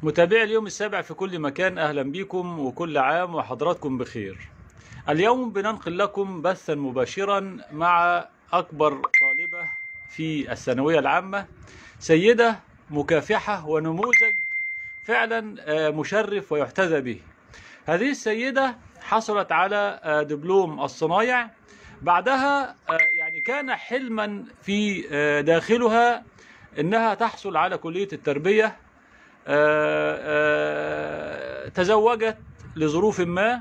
متابعي اليوم السابع في كل مكان أهلا بكم وكل عام وحضراتكم بخير اليوم بننقل لكم بثا مباشرا مع أكبر طالبة في الثانوية العامة سيدة مكافحة ونموذج فعلا آه، مشرف ويحتذى به هذه السيدة حصلت على آه، دبلوم الصنايع بعدها آه، يعني كان حلما في آه، داخلها انها تحصل على كلية التربية آه، آه، تزوجت لظروف ما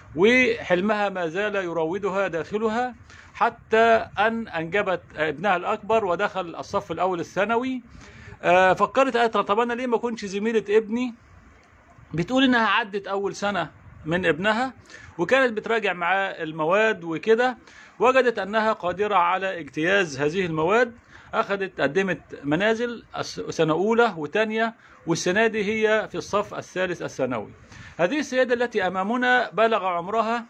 وحلمها ما زال يراودها داخلها حتى أن أنجبت ابنها الأكبر ودخل الصف الأول الثانوي آه، فكرت قالت طب أنا ليه ما كنتش زميلة ابني بتقول إنها عدت أول سنة من ابنها وكانت بتراجع معاه المواد وكده وجدت أنها قادرة على اجتياز هذه المواد أخذت قدمت منازل الس- سنة أولى وتانية والسنة دي هي في الصف الثالث الثانوي هذه السيدة التي أمامنا بلغ عمرها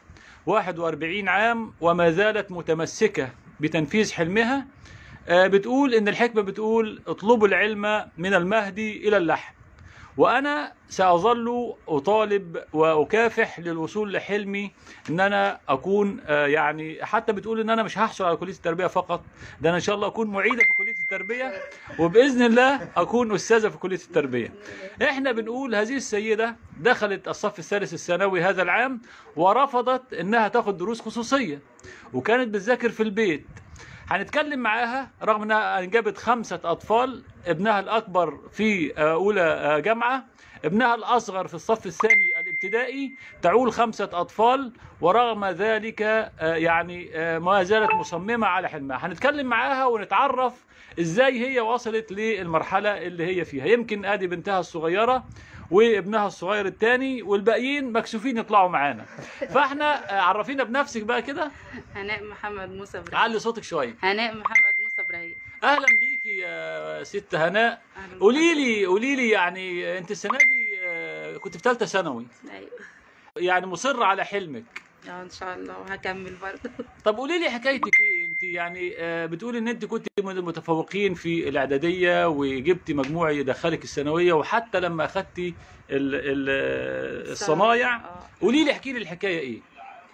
41 عام وما زالت متمسكة بتنفيذ حلمها آه، بتقول إن الحكمة بتقول اطلبوا العلم من المهدي إلى اللحم وأنا سأظل أطالب وأكافح للوصول لحلمي إن أنا أكون آه، يعني حتى بتقول إن أنا مش هحصل على كلية التربية فقط ده أنا إن شاء الله أكون معيدة في كلية التربية وبإذن الله أكون أستاذة في كلية التربية إحنا بنقول هذه السيدة دخلت الصف الثالث الثانوي هذا العام ورفضت إنها تاخد دروس خصوصية وكانت بتذاكر في البيت هنتكلم معاها رغم انها انجبت خمسة اطفال ابنها الاكبر في آه، اولى آه، جامعة ابنها الاصغر في الصف الثاني الابتدائي تعول خمسة اطفال ورغم ذلك آه، يعني آه، ما زالت مصممة على حلمها هنتكلم معاها ونتعرف ازاي هي وصلت للمرحلة اللي هي فيها يمكن ادي بنتها الصغيرة وابنها الصغير الثاني والباقيين مكسوفين يطلعوا معانا فاحنا آه، عرفينا بنفسك بقى كده هناء محمد موسى ابراهيم علي صوتك شويه هناء محمد موسى ابراهيم اهلا بيكي يا ست هناء أهلاً قولي لي قولي لي يعني انت السنه دي آه، كنت في ثالثه ثانوي بك. ايوه يعني مصر على حلمك اه ان شاء الله وهكمل برضه طب قولي لي حكايتك ايه انت يعني آه، بتقولي ان انت كنت من المتفوقين في الاعداديه وجبتي مجموع يدخلك الثانويه وحتى لما اخدتي ال- ال- الصنايع آه. قولي لي احكي لي الحكايه ايه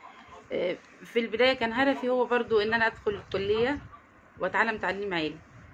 آه، في البدايه كان هدفي هو برضو ان انا ادخل الكليه واتعلم تعليم عالي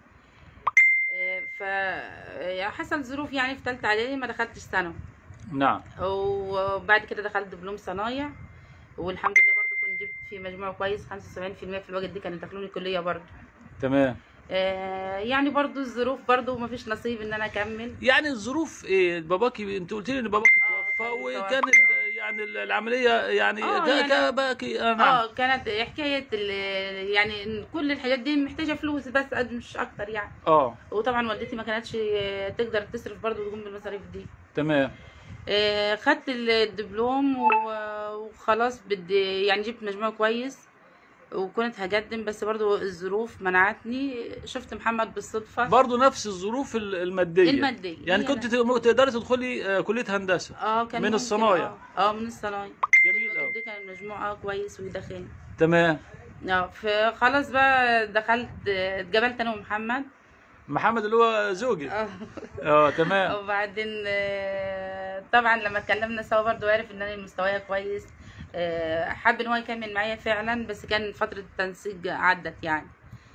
آه، ف يعني حصل ظروف يعني في ثالثه اعدادي ما دخلتش ثانوي نعم وبعد كده دخلت دبلوم صنايع والحمد لله برضو كنت جبت في مجموع كويس 75% في الوقت دي كانوا دخلوني الكليه برضو تمام آه، يعني برضو الظروف برضو ما فيش نصيب ان انا اكمل يعني الظروف ايه باباكي انت قلت لي ان باباكي آه، توفى كان وكان توفى. ال- يعني العمليه يعني آه، كا- يعني- كا- باكي آه، نعم اه كانت حكايه ال- يعني إن كل الحاجات دي محتاجه فلوس بس قد مش اكتر يعني اه وطبعا والدتي ما كانتش تقدر تصرف برضو وتقوم بالمصاريف دي تمام آه، خدت الدبلوم و- وخلاص بدي يعني جبت مجموع كويس وكنت هقدم بس برضو الظروف منعتني شفت محمد بالصدفه برضه نفس الظروف ال- الماديه المادية. يعني هي كنت نفس- ت- تقدري تدخلي آه، كليه هندسه اه كان من ممكن، الصنايع. اه, آه من الصنايع جميل الوقت قوي دي كان المجموع اه كويس ويدخلني تمام اه فخلاص بقى دخلت اتقابلت انا ومحمد محمد اللي هو زوجي اه اه تمام وبعدين آه، طبعا لما اتكلمنا سوا برضو عرف ان انا مستواي كويس آه، حب ان هو يكمل معايا فعلا بس كان فترة التنسيق عدت يعني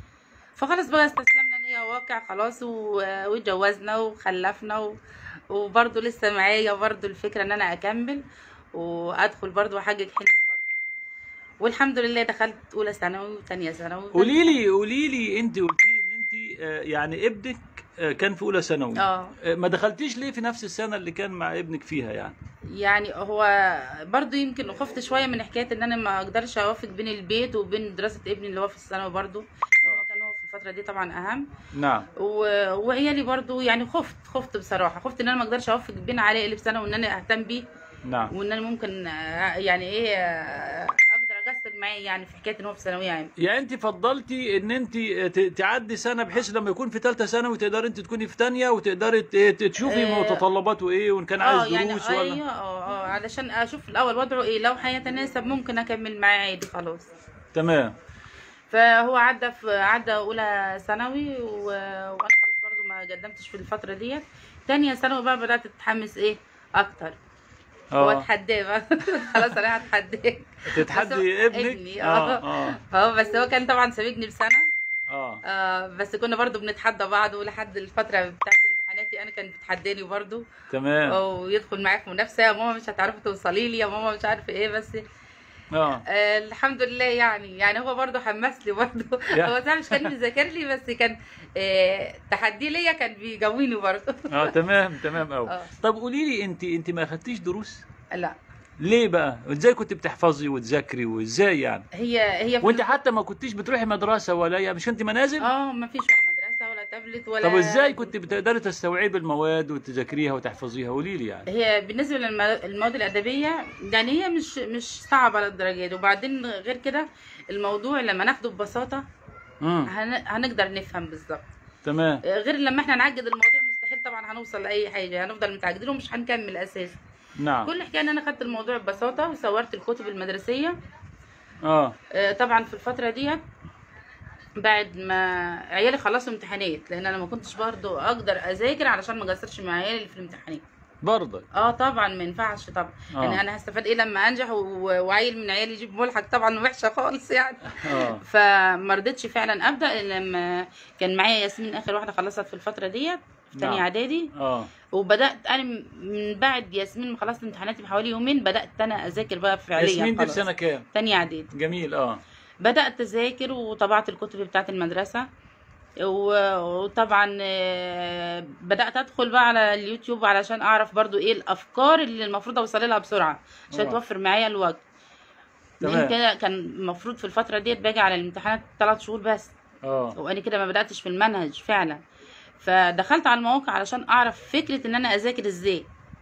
فخلاص بقى استسلمنا ان هي واقع خلاص و- واتجوزنا وخلفنا و... وبرضو لسه معايا برضو الفكرة ان انا اكمل وادخل برضو واحقق حلمي برضو والحمد لله دخلت اولى ثانوي وثانيه ثانوي قولي لي قولي لي انت قلتي لي ان انت آه، يعني ابنك آه، كان في اولى ثانوي اه آه، ما دخلتيش ليه في نفس السنه اللي كان مع ابنك فيها يعني يعني هو برضو يمكن خفت شويه من حكايه ان انا ما اقدرش اوفق بين البيت وبين دراسه ابني اللي هو في الثانوي برضو هو كان هو في الفتره دي طبعا اهم نعم و... وعيالي برضو يعني خفت خفت بصراحه خفت ان انا ما اقدرش اوفق بين علاء اللي في ثانوي وان انا اهتم بيه نعم وان انا ممكن آه، يعني ايه آه، اقدر اقصر معاه يعني في حكايه ان هو في ثانويه يعني يعني انت فضلتي ان انت ت- تعدي سنه بحيث لما يكون في ثالثه ثانوي تقدري انت تكوني في ثانيه وتقدري ت- ت- تشوفي آه، متطلباته ايه وان كان اه عايز يعني دروس ولا ايوه اه اه علشان اشوف الاول وضعه ايه لو هيتناسب ممكن اكمل معاه عادي خلاص تمام فهو عدى في عدى اولى ثانوي و... وانا خلاص برضو ما قدمتش في الفتره ديت تانية ثانوي بقى بدات اتحمس ايه اكتر اه واتحداه بقى خلاص انا هتحداه بس هو تتحدي ابنك ابني، اه اه. اه اه بس هو كان طبعا سابقني بسنه اه آه بس كنا برضو بنتحدى بعض ولحد الفتره بتاعت امتحاناتي انا كان بتحداني برضو تمام ويدخل معايا في منافسه يا ماما مش هتعرفي توصلي لي يا ماما مش عارفه ايه بس اه آه الحمد لله يعني يعني هو برضو حمس لي برضو يا. هو صح مش كان بيذاكر لي بس كان آه تحدي ليا كان بيجويني برضو اه تمام تمام قوي اه. طب قولي لي انت انت ما اخدتيش دروس لا ليه بقى ازاي كنت بتحفظي وتذاكري وازاي يعني هي هي في وانت حتى ما كنتش بتروحي مدرسه ولا يعني مش انت منازل اه ما فيش ولا مدرسه ولا تابلت ولا طب ازاي كنت بتقدري تستوعبي المواد وتذاكريها وتحفظيها قولي لي يعني هي بالنسبه للمواد الادبيه يعني هي مش مش صعبه للدرجه دي وبعدين غير كده الموضوع لما ناخده ببساطه امم هن... هنقدر نفهم بالظبط تمام غير لما احنا نعقد المواضيع مستحيل طبعا هنوصل لاي حاجه هنفضل متعقدين ومش هنكمل اساسا نعم كل حكايه ان انا خدت الموضوع ببساطه وصورت الكتب المدرسيه اه آه، طبعا في الفتره ديت بعد ما عيالي خلصوا امتحانات لان انا ما كنتش برضو اقدر اذاكر علشان ما اقصرش مع عيالي اللي في الامتحانات برضك اه طبعا ما ينفعش طبعا آه. يعني انا هستفاد ايه لما انجح و- وعيل من عيالي يجيب ملحق طبعا وحشه خالص يعني اه فما رضيتش فعلا ابدا إلا لما كان معايا ياسمين اخر واحده خلصت في الفتره ديت في تانية نعم. اعدادي اه وبدات انا من بعد ياسمين ما خلصت امتحاناتي بحوالي يومين بدات انا اذاكر بقى فعليا ياسمين دي في خلاص. سنه كام تانية اعدادي جميل اه بدات اذاكر وطبعت الكتب بتاعت المدرسه و- وطبعا آه، بدات ادخل بقى على اليوتيوب علشان اعرف برضو ايه الافكار اللي المفروض اوصل لها بسرعه عشان آه. توفر معايا الوقت تمام. لان كده كان المفروض في الفتره ديت باجي على الامتحانات ثلاث شهور بس اه وانا كده ما بداتش في المنهج فعلا فدخلت على المواقع علشان اعرف فكره ان انا اذاكر ازاي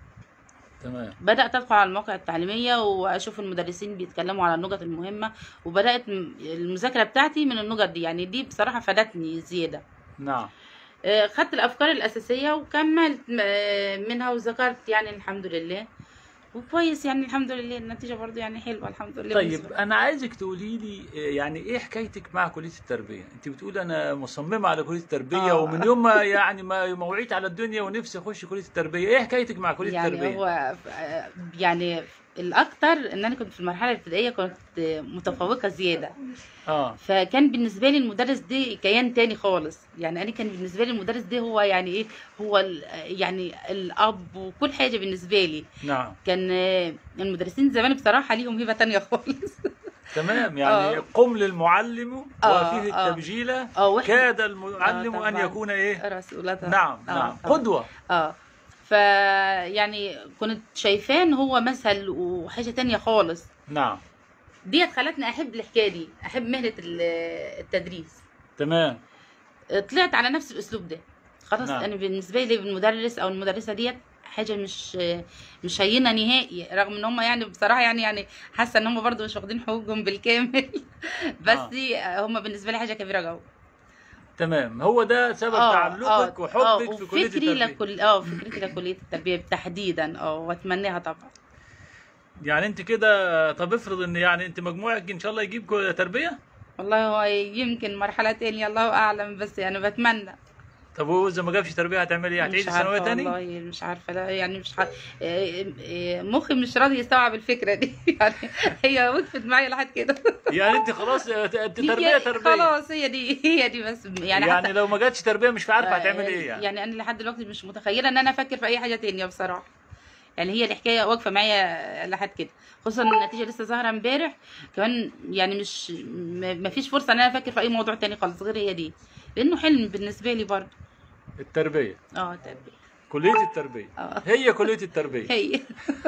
تمام بدات ادخل على المواقع التعليميه واشوف المدرسين بيتكلموا على النقط المهمه وبدات م- المذاكره بتاعتي من النقط دي يعني دي بصراحه فادتني زياده نعم آه، خدت الافكار الاساسيه وكملت آه، منها وذكرت يعني الحمد لله وكويس يعني الحمد لله النتيجه برضو يعني حلوه الحمد لله طيب بالنسبة لي. انا عايزك تقولي لي آه، يعني ايه حكايتك مع كليه التربيه انت بتقول انا مصممه على كليه التربيه آه. ومن يوم ما يعني ما ما وعيت على الدنيا ونفسي اخش كليه التربيه ايه حكايتك مع كليه يعني التربيه هو آه، يعني الاكتر ان انا كنت في المرحله الابتدائيه كنت متفوقه زياده اه فكان بالنسبه لي المدرس ده كيان تاني خالص يعني انا كان بالنسبه لي المدرس ده هو يعني ايه هو ال- يعني الاب وكل حاجه بالنسبه لي نعم كان آه، المدرسين زمان بصراحه ليهم هبه تانية خالص تمام يعني آه. قم للمعلم آه، وفيه آه. التبجيل اه واحد كاد المعلم آه، ان طبعاً. يكون ايه رسولتها نعم آه، نعم آه. قدوه اه ف يعني كنت شايفاه ان هو مثل وحاجه تانية خالص نعم ديت خلتني احب الحكايه دي احب مهنه ال- التدريس تمام طلعت على نفس الاسلوب ده خلاص نعم. انا بالنسبه لي المدرس او المدرسه ديت حاجه مش مش هينه نهائي رغم ان هم يعني بصراحه يعني يعني حاسه ان هم برضو مش واخدين حقوقهم بالكامل بس هم بالنسبه لي حاجه كبيره قوي تمام هو ده سبب تعلقك وحبك في كليه وفكري التربيه لكل اه فكرتي لكليه التربيه تحديدا اه واتمناها طبعا يعني انت كده طب افرض ان يعني انت مجموعك ان شاء الله يجيب كو- تربيه والله هو يمكن مرحله تانية الله اعلم بس يعني بتمنى طب هو اذا ما جابش تربيه هتعمل ايه هتعيد مش عارفة الثانويه تاني والله مش عارفه لا يعني مش عارفة مخي مش راضي يستوعب الفكره دي يعني هي وقفت معايا لحد كده يعني انت خلاص ت- تربيه هي- تربيه خلاص هي دي هي دي بس يعني, يعني, حتى لو ما جاتش تربيه مش عارفه هتعمل ايه يعني يعني انا لحد دلوقتي مش متخيله ان انا افكر في اي حاجه تانية بصراحه يعني هي الحكايه واقفه معايا لحد كده خصوصا ان النتيجه لسه ظاهره امبارح كمان يعني مش ما فيش فرصه ان انا افكر في اي موضوع تاني خالص غير هي دي لانه حلم بالنسبه لي برضه التربيه اه تربيه كليه التربيه اه هي كليه التربيه هي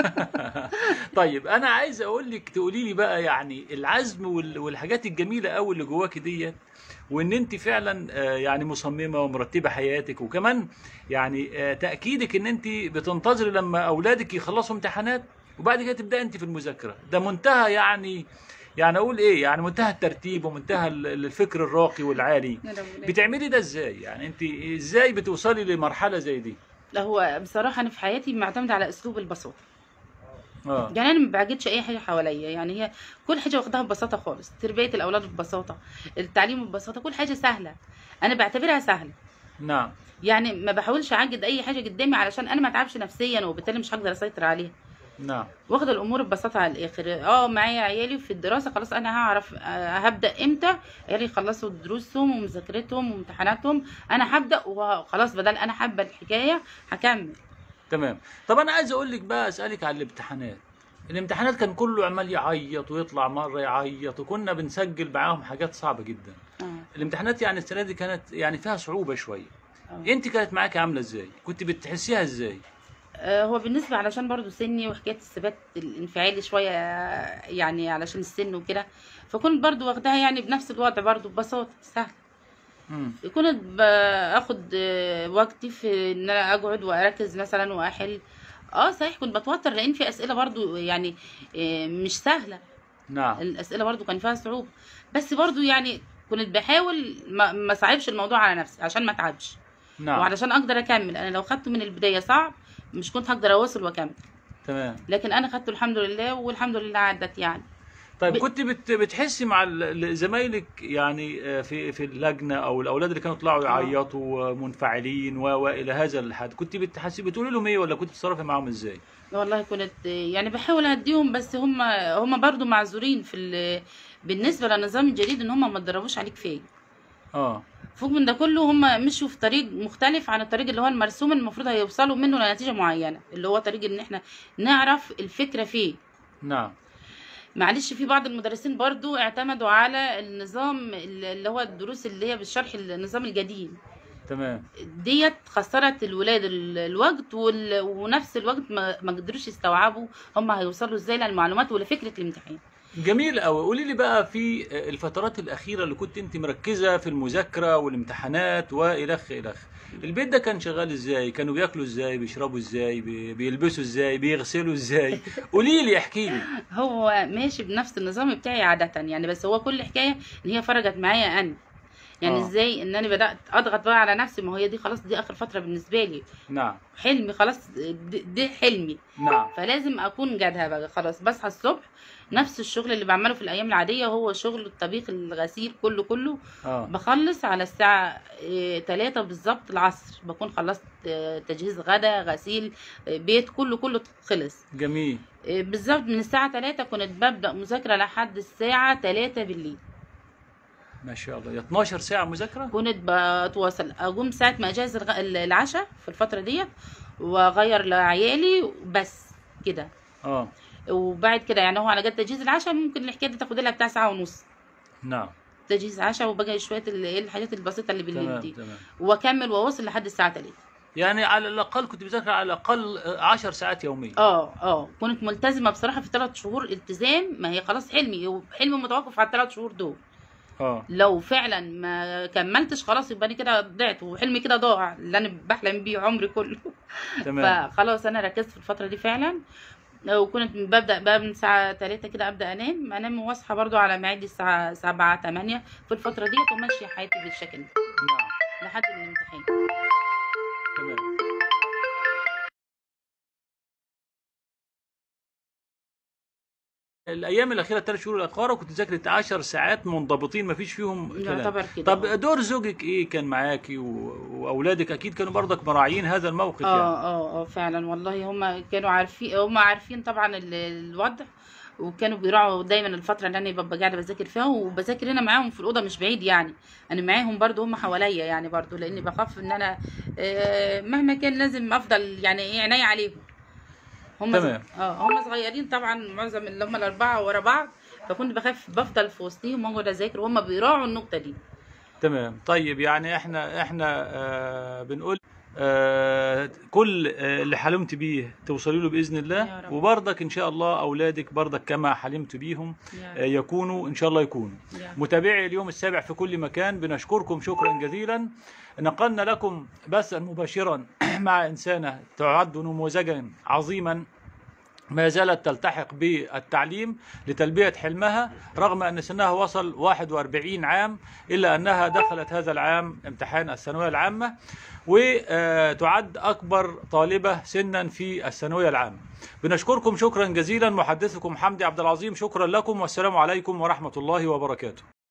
طيب انا عايز اقول لك تقولي لي بقى يعني العزم وال- والحاجات الجميله قوي اللي جواكي ديت وان انت فعلا آه، يعني مصممه ومرتبه حياتك وكمان يعني آه، تاكيدك ان انت بتنتظري لما اولادك يخلصوا امتحانات وبعد كده تبدا انت في المذاكره ده منتهى يعني يعني اقول ايه يعني منتهى الترتيب ومنتهى ال- الفكر الراقي والعالي بتعملي ده ازاي يعني انت ازاي بتوصلي لمرحله زي دي لا هو بصراحه انا في حياتي معتمده على اسلوب البساطه اه يعني انا ما بعجبش اي حاجه حواليا يعني هي كل حاجه واخداها ببساطه خالص تربيه الاولاد ببساطه التعليم ببساطه كل حاجه سهله انا بعتبرها سهله نعم يعني ما بحاولش اعجد اي حاجه قدامي علشان انا ما اتعبش نفسيا وبالتالي مش هقدر اسيطر عليها نعم واخده الامور ببساطه على الاخر اه معايا عيالي في الدراسه خلاص انا هعرف آه، هبدا امتى عيالي يخلصوا دروسهم ومذاكرتهم وامتحاناتهم انا هبدا وخلاص بدل انا حابه الحكايه هكمل تمام طب انا عايز اقول لك بقى اسالك على الامتحانات الامتحانات كان كله عمال يعيط ويطلع مره يعيط وكنا بنسجل معاهم حاجات صعبه جدا اه الامتحانات يعني السنه دي كانت يعني فيها صعوبه شويه آه. انت كانت معاك عامله ازاي كنت بتحسيها ازاي آه، هو بالنسبة علشان برضو سني وحكاية الثبات الانفعالي شوية آه، يعني علشان السن وكده فكنت برضو واخداها يعني بنفس الوضع برضو ببساطة سهل امم كنت باخد آه، وقتي في ان انا اقعد واركز مثلا واحل اه صحيح كنت بتوتر لان في اسئلة برضو يعني آه، مش سهلة نعم الاسئلة برضو كان فيها صعوبة بس برضو يعني كنت بحاول ما ما صعبش الموضوع على نفسي عشان ما اتعبش نعم وعلشان اقدر اكمل انا لو خدته من البداية صعب مش كنت هقدر اواصل واكمل تمام لكن انا خدته الحمد لله والحمد لله عدت يعني طيب ب- كنت بت بتحسي مع ال- ال- زمايلك يعني آه، في في اللجنه او الاولاد اللي كانوا يطلعوا آه. يعيطوا منفعلين و والى هذا الحد كنت بتحسي بتقولي لهم ايه ولا كنت بتتصرفي معاهم ازاي والله كنت يعني بحاول اهديهم بس هم هم برضو معذورين في ال- بالنسبه للنظام الجديد ان هم ما اتدربوش عليه كفايه اه فوق من ده كله هم مشوا في طريق مختلف عن الطريق اللي هو المرسوم المفروض هيوصلوا منه لنتيجه معينه اللي هو طريق ان احنا نعرف الفكره فيه نعم معلش في بعض المدرسين برضو اعتمدوا على النظام اللي هو الدروس اللي هي بالشرح النظام القديم تمام ديت خسرت الولاد ال- الوقت وال... ونفس الوقت ما, ما قدروش يستوعبوا هم هيوصلوا ازاي للمعلومات ولا فكره الامتحان جميل قوي قولي لي بقى في الفترات الاخيره اللي كنت انت مركزه في المذاكره والامتحانات والخ الخ البيت ده كان شغال ازاي كانوا بياكلوا ازاي بيشربوا ازاي بي- بيلبسوا ازاي بيغسلوا ازاي قولي لي احكي لي هو ماشي بنفس النظام بتاعي عاده يعني بس هو كل حكايه ان هي فرجت معايا انا يعني آه. ازاي ان انا بدات اضغط بقى على نفسي ما هي دي خلاص دي اخر فتره بالنسبه لي نعم حلمي خلاص دي, دي حلمي نعم فلازم اكون جادها بقى خلاص بصحى الصبح نفس الشغل اللي بعمله في الايام العاديه هو شغل الطبيخ الغسيل كله كله اه بخلص على الساعة إيه، تلاتة بالظبط العصر بكون خلصت آه، تجهيز غدا غسيل آه، بيت كله كله خلص جميل إيه، بالظبط من الساعة تلاتة كنت ببدأ مذاكرة لحد الساعة تلاتة بالليل ما شاء الله يا 12 ساعه مذاكره كنت بتواصل أقوم ساعة ما أجهز الغ- العشاء في الفترة ديت وأغير لعيالي بس كده اه وبعد كده يعني هو على جد تجهيز العشاء ممكن الحكاية دي تاخد لها بتاع ساعة ونص نعم تجهيز عشاء وبقى شوية ال- إيه الحاجات البسيطة اللي بالليل تمام دي تمام واكمل واواصل لحد الساعه 3 يعني على الاقل كنت بذاكر على الاقل 10 ساعات يوميا اه اه كنت ملتزمه بصراحه في ثلاث شهور التزام ما هي خلاص حلمي حلمي متوقف على الثلاث شهور دول اه لو فعلا ما كملتش خلاص يبقى انا كده ضعت وحلمي كده ضاع اللي انا بحلم بيه عمري كله تمام فخلاص انا ركزت في الفتره دي فعلا وكنت ببدا بقى من الساعه 3 كده ابدا انام انام واصحى برضو على ميعاد الساعه 7 8 في الفتره ديت وماشيه حياتي بالشكل ده نعم لحد الامتحان تمام الايام الاخيره الثلاث شهور الاخيره كنت ذاكرت 10 ساعات منضبطين ما فيش فيهم كلام يعتبر كده طب دور زوجك ايه كان معاكي و- واولادك اكيد كانوا برضك مراعيين هذا الموقف يعني اه اه اه فعلا والله هم كانوا عارفين هم عارفين طبعا ال- الوضع وكانوا بيراعوا دايما الفتره اللي انا ببقى قاعده بذاكر فيها وبذاكر هنا معاهم في الاوضه مش بعيد يعني انا معاهم برضو هم حواليا يعني برضو لاني بخاف ان انا آه، مهما كان لازم افضل يعني ايه عينيا عليهم هم تمام. اه هم صغيرين طبعا معظم اللي هم الاربعه ورا بعض فكنت بخاف بفضل في وسطهم واقعد اذاكر وهم بيراعوا النقطه دي تمام طيب يعني احنا احنا آه بنقول آه كل آه اللي حلمت بيه توصلي له باذن يا الله رب. وبرضك ان شاء الله اولادك برضك كما حلمت بيهم آه يعني يكونوا ان شاء الله يكونوا يعني متابعي اليوم السابع في كل مكان بنشكركم شكرا جزيلا نقلنا لكم بثا مباشرا مع إنسانة تعد نموذجا عظيما ما زالت تلتحق بالتعليم لتلبية حلمها رغم أن سنها وصل 41 عام إلا أنها دخلت هذا العام امتحان الثانوية العامة وتعد أكبر طالبة سنا في الثانوية العامة بنشكركم شكرا جزيلا محدثكم حمدي عبد العظيم شكرا لكم والسلام عليكم ورحمة الله وبركاته